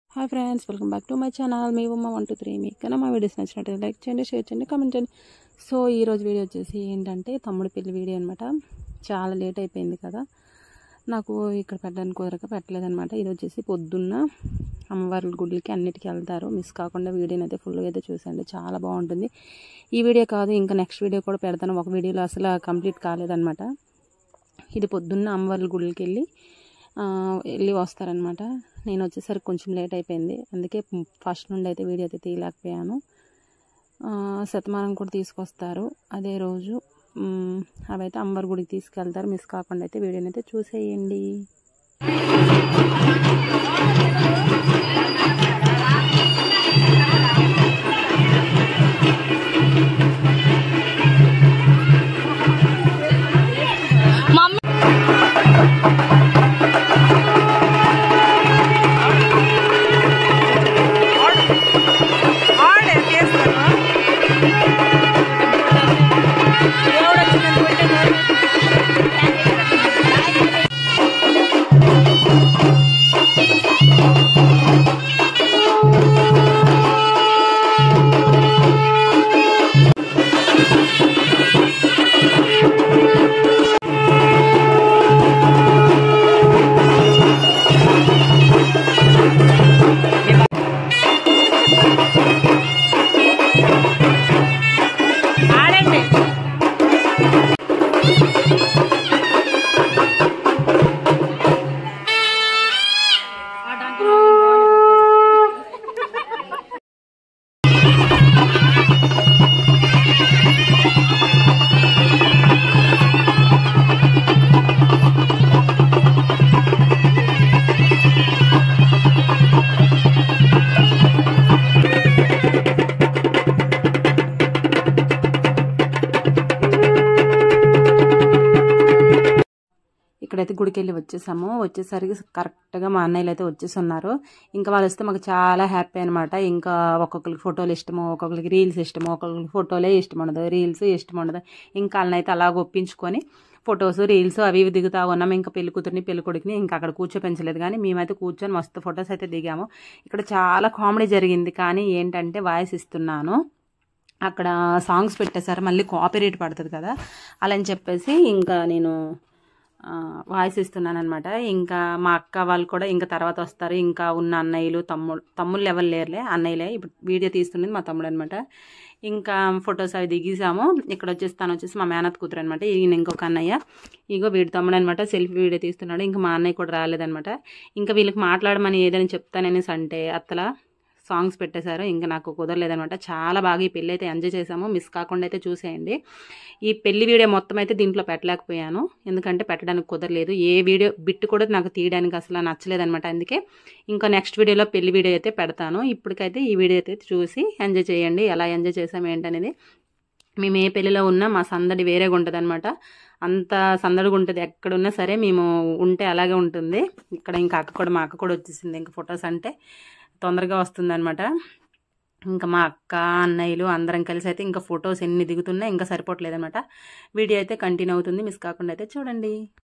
Hi friends welcome back to my channel మీ ఉమ్మ one two three మీకు కన్నా మా వీడియోస్ నచ్చినట్టు లైక్ చేయండి షేర్ చేయండి కామెంట్ చేయండి సో ఈ రోజు వీడియో వచ్చేసి ఏంటంటే తమ్ముడి పెళ్లి వీడియో అనమాట చాలా లేట్ అయిపోయింది కదా నాకు ఇక్కడ పెట్టడానికి కుదరక పెట్టలేదన్నమాట ఇది వచ్చేసి పొద్దున్న అమ్మవారి గుడికి అన్నిటికీ వెళ్తారు మిస్ కాకుండా వీడియోని అయితే ఫుల్గా అయితే చూసండి చాలా బాగుంటుంది ఈ వీడియో కాదు ఇంకా నెక్స్ట్ వీడియో కూడా పెడతాను ఒక వీడియోలో అసలు కంప్లీట్ కాలేదన్నమాట ఇది పొద్దున్న అమ్మవారి గుడికి వెళ్ళి ఆ, వెళ్ళి వస్తారనమాట నేను వచ్చేసరికి కొంచెం లేట్ అయిపోయింది అందుకే ఫస్ట్ నుండి అయితే వీడియో అయితే తీయలేకపోయాను ఆ, శతమానం కూడా తీసుకొస్తారు అదే రోజు మ్, అవైతే అమ్మవారి గుడికి తీసుకెళ్తారు మిస్ కాకుండా అయితే వీడియోని అయితే చూసేయండి ఇక్కడైతే గుడికి వెళ్ళి వచ్చేసాము వచ్చేసరికి కరెక్ట్గా మా అన్నయ్యలు అయితే వచ్చేసి ఉన్నారు ఇంకా వాళ్ళు వస్తే మాకు చాలా హ్యాపీ అనమాట ఇంకా ఒక్కొక్కరికి ఫోటోలు ఇష్టము ఒక్కొక్కరికి రీల్స్ ఇష్టము ఒక్కొక్కరికి ఫోటోలే ఇష్టం ఉండదు రీల్స్ ఇష్టం ఉండదు ఇంకా వాళ్ళనైతే అలాగ ఒప్పించుకొని ఫొటోస్ రీల్స్ అవి ఇవి దిగుతా ఉన్నాం ఇంకా పెళ్లి కూతురిని పెళ్లి కొడుకుని ఇంకా అక్కడ కూర్చోపెంచలేదు కానీ మేమైతే కూర్చొని మస్తు ఫొటోస్ అయితే దిగాము ఇక్కడ చాలా కామెడీ జరిగింది కానీ ఏంటంటే వాయిస్ ఇస్తున్నాను అక్కడ సాంగ్స్ పెట్టేశారు మళ్ళీ కాపీరేట్ పడుతుంది కదా అలా అని చెప్పేసి ఇంకా నేను ఆ, వాయిస్ ఇస్తున్నాను అనమాట ఇంకా మా అక్క వాళ్ళు కూడా ఇంకా తర్వాత వస్తారు ఇంకా ఉన్న అన్నయ్యలు తమ్ముడు తమ్ముళ్ళు ఎవరు లేరులే అన్నయ్యలే ఇప్పుడు వీడియో తీస్తున్నది మా తమ్ముడు అనమాట ఇంకా ఫొటోస్ అవి దిగేసాము ఇక్కడ వచ్చేసి తను వచ్చేసి మా మేనత్ కూతురు అనమాట ఈయన ఇంకొక అన్నయ్య ఇగో వీడి తమ్ముడు అనమాట సెల్ఫీ వీడియో తీస్తున్నాడు ఇంకా మా అన్నయ్య కూడా రాలేదనమాట ఇంకా వీళ్ళకి మాట్లాడమని ఏదైనా చెప్తాననేసి అంటే అత్తలా సాంగ్స్ పెట్టేశారు ఇంకా నాకు కుదరలేదనమాట చాలా బాగా ఈ పెళ్ళి అయితే ఎంజాయ్ చేసాము మిస్ కాకుండా అయితే చూసేయండి ఈ పెళ్లి వీడియో మొత్తం అయితే దీంట్లో పెట్టలేకపోయాను ఎందుకంటే పెట్టడానికి కుదరలేదు ఏ వీడియో బిట్ కూడా నాకు తీయడానికి అసలు నచ్చలేదనమాట అందుకే ఇంకా నెక్స్ట్ వీడియోలో పెళ్లి వీడియో అయితే పెడతాను ఇప్పటికైతే ఈ వీడియో అయితే చూసి ఎంజాయ్ చేయండి ఎలా ఎంజాయ్ చేసాం ఏంటనేది మేము ఏ పెళ్లిలో ఉన్నా మా సందడి వేరేగా ఉంటుంది అనమాట అంత సందడిగా ఉంటుంది ఎక్కడున్నా సరే మేము ఉంటే అలాగే ఉంటుంది ఇక్కడ ఇంకా అక్క కూడా మా అక్క కూడా వచ్చేసింది ఇంకా ఫొటోస్ అంటే తొందరగా వస్తుందన్నమాట ఇంకా మా అక్క అన్నయ్యలు అందరం కలిసి అయితే ఇంకా ఫొటోస్ ఎన్ని దిగుతున్నా ఇంకా సరిపోవట్లేదు అనమాట వీడియో అయితే కంటిన్యూ అవుతుంది మిస్ కాకుండా అయితే చూడండి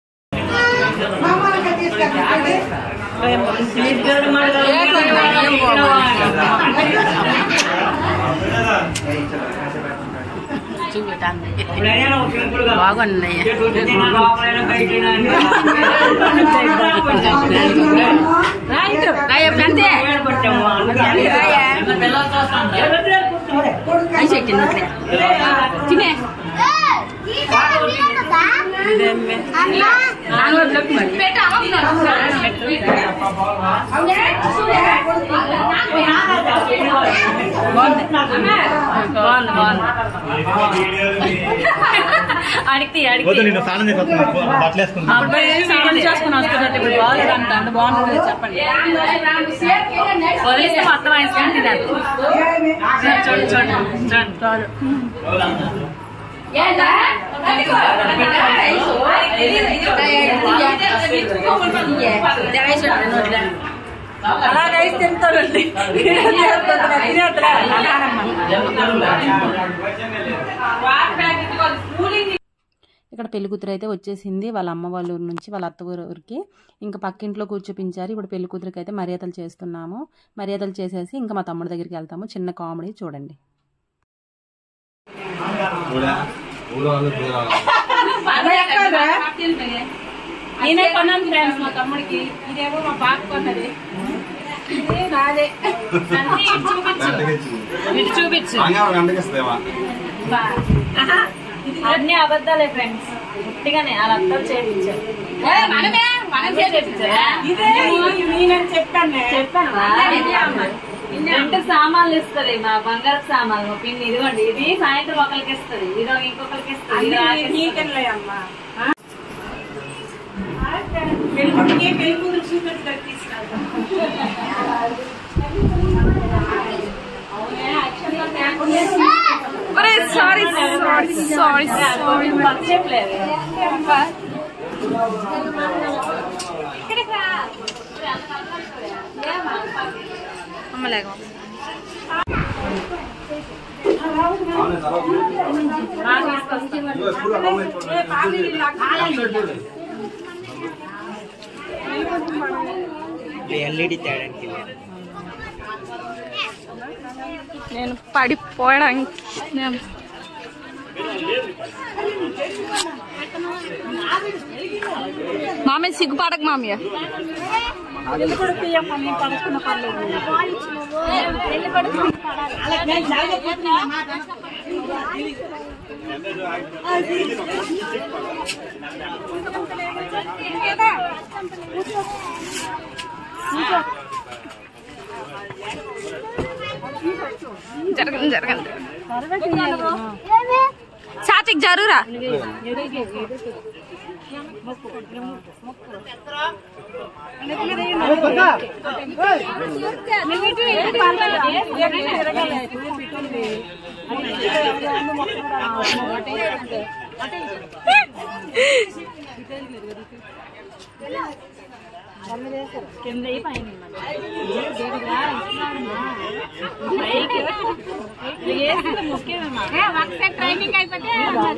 బాగున్నాయి తినే బాగుంది బాగుంది అడిగితే వద్దు నిన్ను స్నానం చేసి వస్తున్నాను. బట్టలు వేసుకుంటా అబ్బాయి స్నానం చేసుకుని వస్తున్నట్టు ఇప్పుడు బాగాలేదంట అంటే బాగుంటుంది కదా చెప్పండి వదిలేస్తే మొత్తం ఆయన స్వీట్ తినాలి చూడండి చూడండి చూడండి చాలు అలాగైతే తింటారండి ఇక్కడ పెళ్లి కూతురు అయితే వచ్చేసింది వాళ్ళ అమ్మ వాళ్ళ ఊరు నుంచి వాళ్ళ అత్త ఊరు ఊరికి ఇంకా పక్కింట్లో కూర్చోపించారు ఇప్పుడు పెళ్లి కూతురికి అయితే మర్యాదలు చేస్తున్నాము మర్యాదలు చేసేసి ఇంకా మా తమ్ముడి దగ్గరికి వెళ్తాము చిన్న కామెడీ చూడండి నేనే కొన్నాను ఫ్రెండ్స్ మా తమ్ముడికి ఇదేమో మా పాప కొన్నది ఇది నాదే అన్నీ ఇటు చూపించు ఇటు చూపించు బా. ఆహా. అన్ని అబద్ధాలే ఫ్రెండ్స్ ఉట్టిగానే వాళ్ళ అత్తలు చేయించారు మనమే మనం చేయించారా నేనని చెప్పాను చెప్పాను ఇంటి సామాన్లు ఇస్తుంది మా బంగారు సామాన్లు మా పిన్ని ఇదిగోండి ఇది సాయంత్రం ఒకరికి ఇస్తుంది ఇది ఇంకొకరికి ఇస్తుంది ఇది ఆఖరికి ఇస్తది. నీకలే అమ్మా పెళ్ళికి పెళ్లి కూతురు చూపించడానికి తీసుకెళ్తాం సారీ సారీ సారీ చెప్పలేదు ఎల్ఈడి తేడానికి నేను పడిపోయడానికి నేను మామయ్య సిగ్గుపడక మామయ్య జరగండి జరగండి సాత్విక్ జరురా ట్రైనింగ్ అయిపోతే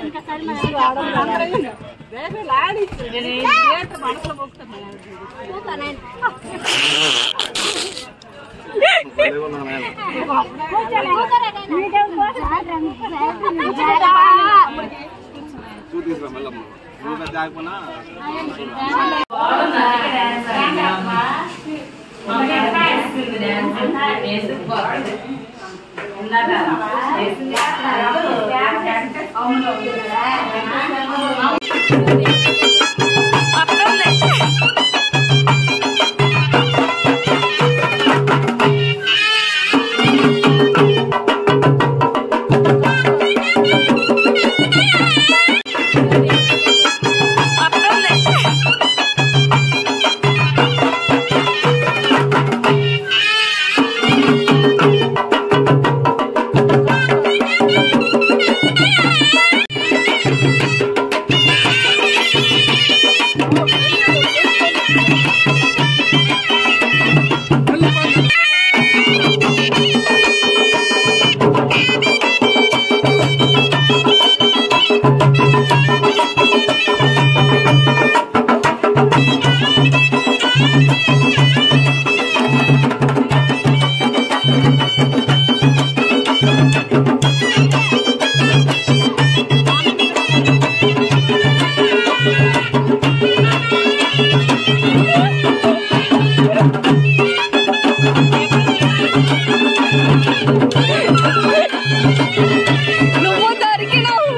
నువ్వు దొరికినావు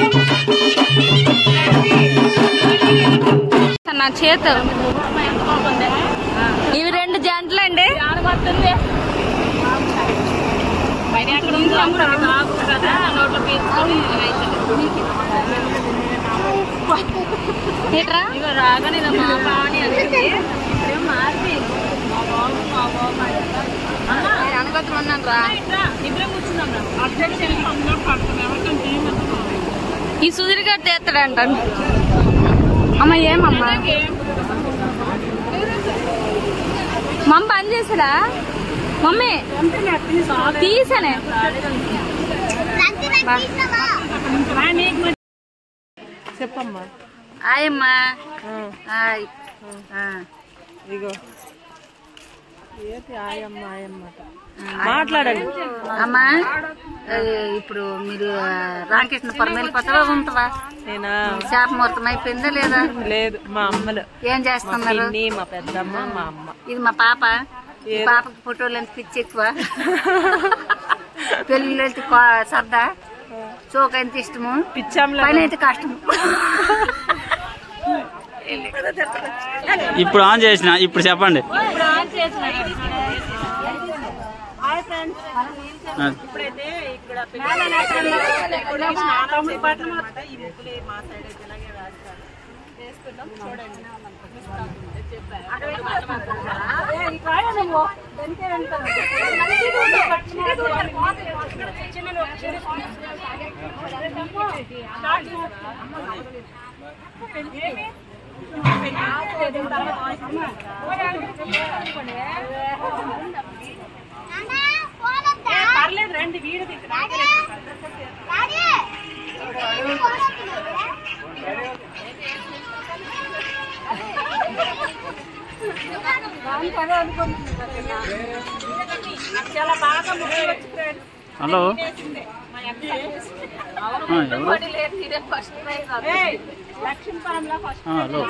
నా చేత ఇవి రెండు జంటలండి అక్కడ ఉంది అమ్ముడు అది కాదు కదా నోట్లో పీల్చుకొని ఇట్రా ఇక రాగానే ఇది మా పావని అంటుంది ఇప్పుడేమో మార్చి మా బాబు మా బాబు అంటారు. అన్న, అనగొత్తం అన్నాను రా ఇట్రా, ఇద్దరం కూర్చున్నాం రా. అబ్జెక్షన్ అందరూ పడుతున్నారు. ఎవరికైనా టీం ఎంత ఈ సుధీర్ గారు తెస్తాడంట అమ్మ ఏమమ్మా మమ్మ పని చేసాడా మమ్మీ తీసానే చెప్పమ్మా ఆయమ్మా హాయ్ ఆ. ఇగో ఏది ఆయమ్మ ఆయమ్మ మాట్లాడండి అమ్మా ఏ, ఇప్పుడు మీరు రామకృష్ణపురం వెళ్ళిపోతావా ఉంటవా నేనా చేప ముహూర్తం అయిపోయిందా లేదా లేదు మా అమ్మలు ఏం చేస్తున్నారు పిన్ని మా పెద్దమ్మ మా అమ్మ ఇది మా పాప ఈ పాపకి ఫోటోలు ఎంత పిచ్చి ఎక్కువ పెళ్ళిళ్ళు వెళ్తే కో- సరదా చోక ఎంత ఇష్టము పిచ్చమ్మ పని అయితే కష్టము ఇప్పుడు ఆన్ చేసిన ఇప్పుడు చెప్పండి ఆ. ఇప్పుడైతే ఇక్కడ పెళ్లి తమ్ముడు బట్టలు మాత్రం ఈ ముగ్గులే మా సైడ్ అయితే ఇలాగే వేస్తారు వేస్తున్నాం చూడండి పర్లేదు రండి వీడు చాలా బాగా ముగ్గులు వచ్చిపోయాడు హలో ఆ, ఎవరు ఏయ్, లక్ష్మీపురంలో ఫస్ట్ ఆ, హలో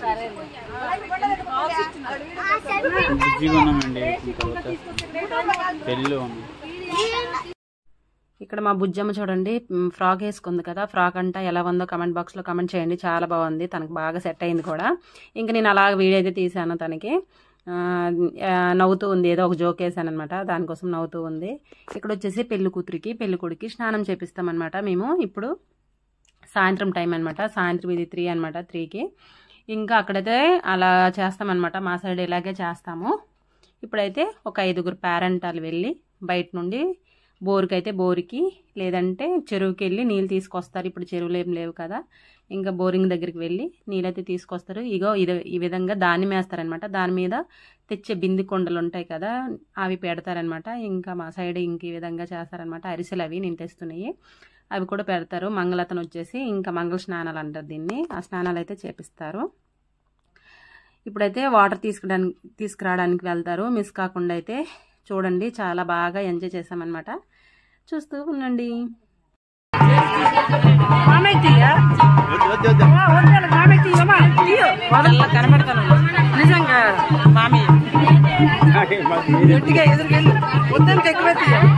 బిజీగా ఉన్నామండి ఇంకా వచ్చేస్తాం. పెళ్ళిలో ఉన్నాం ఇక్కడ మా బుజ్జమ్మ చూడండి మ్, ఫ్రాక్ వేసుకుంది కదా ఫ్రాక్ అంతా ఎలా ఉందో కమెంట్ బాక్స్లో కమెంట్ చేయండి చాలా బాగుంది తనకు బాగా సెట్ అయింది కూడా ఇంకా నేను అలా వీడియో అయితే తీసాను తనకి ఆ, ఆ, నవ్వుతూ ఉంది ఏదో ఒక జోక్ వేసాను అనమాట దానికోసం నవ్వుతూ ఉంది ఇక్కడ వచ్చేసి పెళ్లి కూతురికి పెళ్లి కొడుకి స్నానం చేపిస్తామన్నమాట మేము ఇప్పుడు సాయంత్రం టైం అనమాట సాయంత్రం ఇది త్రీ అనమాట త్రీకి ఇంకా అక్కడైతే అలా చేస్తామన్నమాట మా సైడ్ ఇలాగే చేస్తాము ఇప్పుడైతే ఒక ఐదుగురు పేరెంటాలు వెళ్ళి బయట నుండి బోరుకి అయితే బోరుకి లేదంటే చెరువుకి వెళ్ళి నీళ్ళు తీసుకొస్తారు ఇప్పుడు చెరువులు ఏం లేవు కదా ఇంకా బోరింగ్ దగ్గరికి వెళ్ళి నీళ్ళైతే తీసుకొస్తారు ఇగో ఇది ఈ విధంగా దాన్ని వేస్తారనమాట దాని మీద తెచ్చే బింది కొండలు ఉంటాయి కదా అవి పెడతారనమాట ఇంకా మా సైడ్ ఇంక ఈ విధంగా చేస్తారనమాట అరిసెలు అవి నేను తెస్తున్నాయి అవి కూడా పెడతారు మంగళతను వచ్చేసి ఇంకా మంగళ స్నానాలు అంటారు దీన్ని ఆ స్నానాలు అయితే చేపిస్తారు ఇప్పుడైతే వాటర్ తీసుకురావడానికి తీసుకురావడానికి వెళ్తారు మిస్ కాకుండా అయితే చూడండి చాలా బాగా ఎంజాయ్ చేసామన్నమాట చూస్తూ ఉండండి కనబడతాను నిజంగా మామయ్య గట్టిగా ఎదురుకెళ్ళి వద్దని ఎక్కువ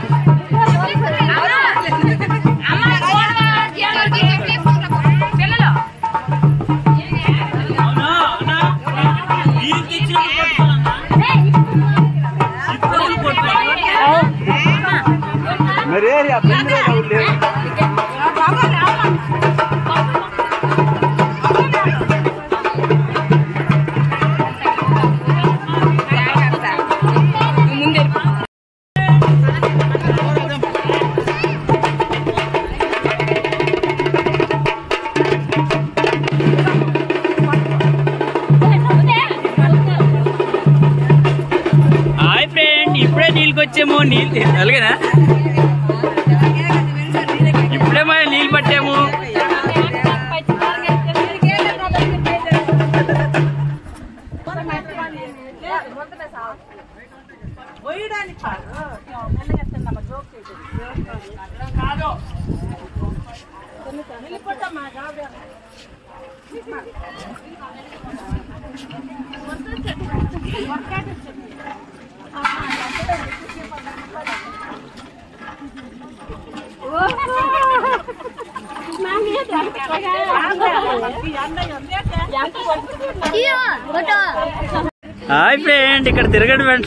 హాయ్ ఫ్రెండ్ ఇప్పుడే నీళ్ళకి వచ్చాము నీళ్ళు అలాగేనా ఇప్పుడే మా నీళ్ళు పట్టాము హాయ్ ఫ్రెండ్ ఇక్కడ తిరగండి ఫ్రెండ్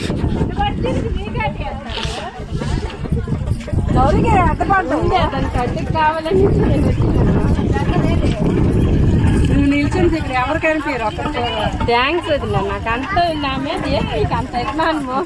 నిల్చుని ఇక్కడ ఎవరికైనా పేరు థ్యాంక్స్ వదిలే నాకు అంత నా మీద ఏం నీకు అంత అభిమానము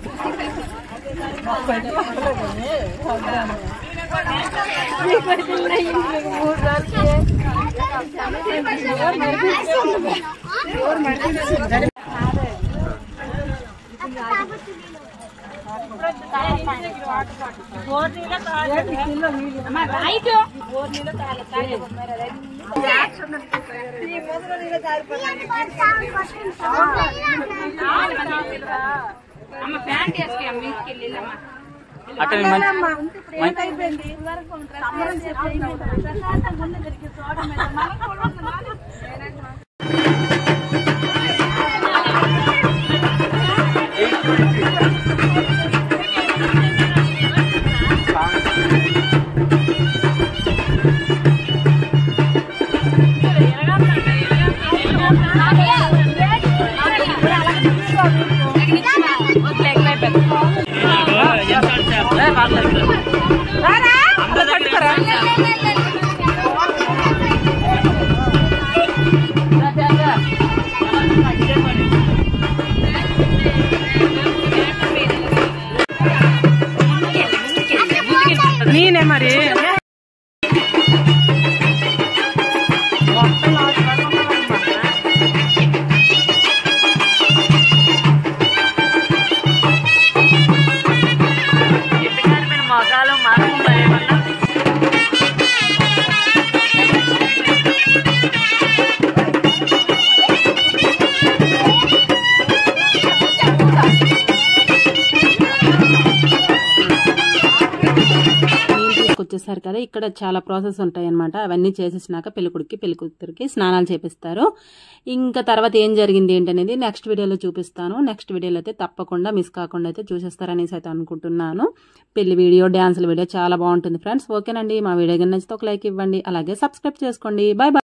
అమ్మ ప్యాంట్ వేసుకో అమ్మ ఇంటికి వెళ్ళి అమ్మ అక్కడ మంచి నేనే మరి మొగాలు మాకు ఏమన్నా నీళ్ళు తీసుకొచ్చేసారు కదా ఇక్కడ చాలా ప్రాసెస్ ఉంటాయి అనమాట అవన్నీ చేసేసినాక పెళ్ళికొడుకి పెళ్ళికూతురికి స్నానాలు చేపిస్తారు ఇంకా తర్వాత ఏం జరిగింది ఏంటనేది నెక్స్ట్ వీడియోలో చూపిస్తాను నెక్స్ట్ వీడియోలో అయితే తప్పకుండా మిస్ కాకుండా అయితే చూసేస్తారనేసి అయితే అనుకుంటున్నాను పెళ్లి వీడియో డ్యాన్సుల వీడియో చాలా బాగుంటుంది ఫ్రెండ్స్ ఓకేనండి మా వీడియో కానీ నచ్చితే ఒక లైక్ ఇవ్వండి అలాగే సబ్స్క్రైబ్ చేసుకోండి బాయ్ బాయ్